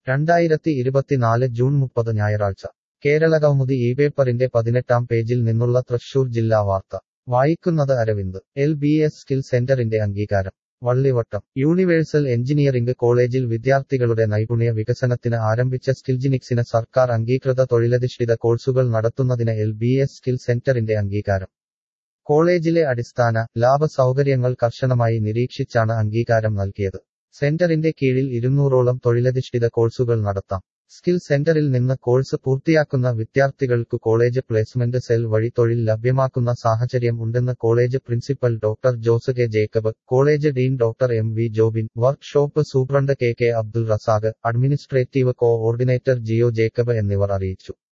രണ്ടായിരത്തി ഇരുപത്തിനാല് ജൂൺ മുപ്പത് ഞായറാഴ്ച കേരളകൗമുദി ഈ പേപ്പറിന്റെ പതിനെട്ടാം പേജിൽ നിന്നുള്ള തൃശൂർ ജില്ലാ വാർത്ത വായിക്കുന്നത് Aravind L B S skill സെന്ററിന്റെ അംഗീകാരം വള്ളിവട്ടം യൂണിവേഴ്സൽ എഞ്ചിനീയറിംഗ് കോളേജിൽ വിദ്യാർത്ഥികളുടെ നൈപുണ്യ വികസനത്തിന് ആരംഭിച്ച സ്കിൽജിനിക്സിന് സർക്കാർ അംഗീകൃത തൊഴിലധിഷ്ഠിത കോഴ്സുകൾ നടത്തുന്നതിന് എൽ ബി എസ് സ്കിൽ സെന്ററിന്റെ അംഗീകാരം കോളേജിലെ അടിസ്ഥാന ലാഭ സൗകര്യങ്ങൾ കർശനമായി നിരീക്ഷിച്ചാണ് അംഗീകാരം നൽകിയത് സെന്ററിന്റെ കീഴിൽ ഇരുന്നൂറോളം തൊഴിലധിഷ്ഠിത കോഴ്സുകൾ നടത്താം സ്കിൽ സെന്ററിൽ നിന്ന് കോഴ്സ് പൂർത്തിയാക്കുന്ന വിദ്യാർത്ഥികൾക്കു കോളേജ് പ്ലേസ്മെന്റ് സെൽ വഴി തൊഴിൽ ലഭ്യമാക്കുന്ന സാഹചര്യം ഉണ്ടെന്ന് college principal doctor Jose K Jacob college dean doctor M V Jobin workshop superintendent K K Abdul Razak administrative coordinator Jio Jacob എന്നിവർ അറിയിച്ചു